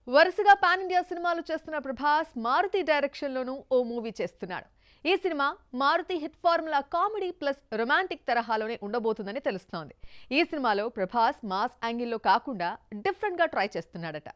వరుసగా pan India సినిమాలు చేస్తున్న ప్రభాస్ మారుతి డైరెక్షన్లోనూ ఓ మూవీ చేస్తున్నాడు ఈ సినిమా Maruthi hit formula comedy plus romantic తరహాలోనే ఉండబోతుందని తెలుస్తోంది ఈ సినిమాలో ప్రభాస్ మాస్ యాంగిల్లో కాకుండా డిఫరెంట్గా ట్రై చేస్తున్నాడట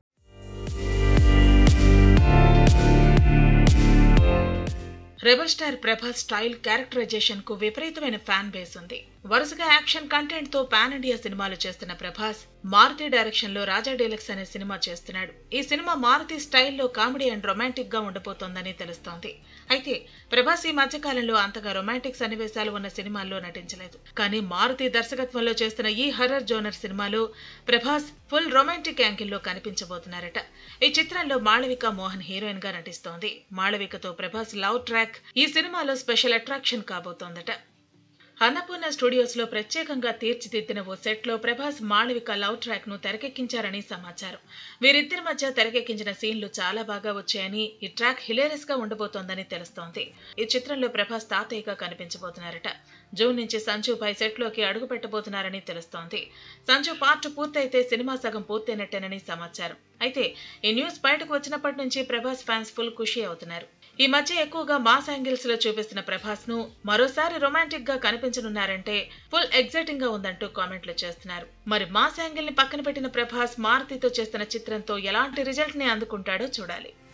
rebel star Prabhas style characterization కు విపరీతమైన ఫ్యాన్ బేస్ ఉంది వరుసగా యాక్షన్ కంటెంట్ తో పాన్ ఇండియా సినిమాలు చేస్తున్న ప్రభాస్ మారుతి డైరెక్షన్ లో రాజా డీలక్స్ అనే సినిమా చేస్తున్నాడు ఈ సినిమా మారుతి స్టైల్లో కామెడీ అండ్ రొమాంటిక్ గా ఉండబోతోందని తెలుస్తోంది అయితే ప్రభాస్ ఈ మధ్యకాలంలో అంతగా రొమాంటిక్ సన్నివేశాలు ఉన్న సినిమాల్లో నటించలేదు కానీ మారుతి దర్శకత్వంలో చేస్తున్న ఈ హర్రర్ జోనర్ సినిమాలో ప్రభాస్ ఫుల్ రొమాంటిక్ యాంగిల్లో కనిపించబోతున్నారట ఈ చిత్రంలో మాళవిక మోహన్ హీరోయిన్ గా నటిస్తోంది మాళవికతో ప్రభాస్ లవ్ ట్రాక్ ఈ సినిమాలో స్పెషల్ అట్రాక్షన్ కాబోతోందట అన్నపూర్ణ స్టూడియోస్ లో ప్రత్యేకంగా తీర్చిదిద్దిన ఓ సెట్ లో ప్రభాస్ మాళవిక లవ్ ట్రాక్ ను తెరకెక్కించారని సమాచారం వీరిద్దరి మధ్య తెరకెక్కించిన సీన్లు చాలా బాగా వచ్చాయని ఈ ట్రాక్ హిలేరియస్ గా ఉండబోతోందని తెలుస్తోంది ఈ చిత్రంలో ప్రభాస్ తాతయ్యగా కనిపించబోతున్నారట జూన్ నుంచి సంజు పై సెట్ లోకి అడుగు పెట్టబోతున్నారని తెలుస్తోంది సంజు పార్ట్ పూర్తయితే సినిమా సగం పూర్తయినట్టేనని సమాచారం అయితే ఈ న్యూస్ బయటకు వచ్చినప్పటి నుంచి ప్రభాస్ ఫ్యాన్స్ ఫుల్ ఖుషి అవుతున్నారు ఈ మధ్య ఎక్కువగా మాస్ యాంగిల్స్ లో చూపిస్తున్న ప్రభాస్ ను మరోసారి రొమాంటిక్ గా కనిపించనున్నారంటే ఫుల్ ఎగ్జైటింగ్ గా ఉందంటూ కామెంట్లు చేస్తున్నారు మరి మాస్ యాంగిల్ ని పక్కన పెట్టిన ప్రభాస్ మారుతితో చేస్తున్న చిత్రంతో ఎలాంటి రిజల్ట్ ని అందుకుంటాడో చూడాలి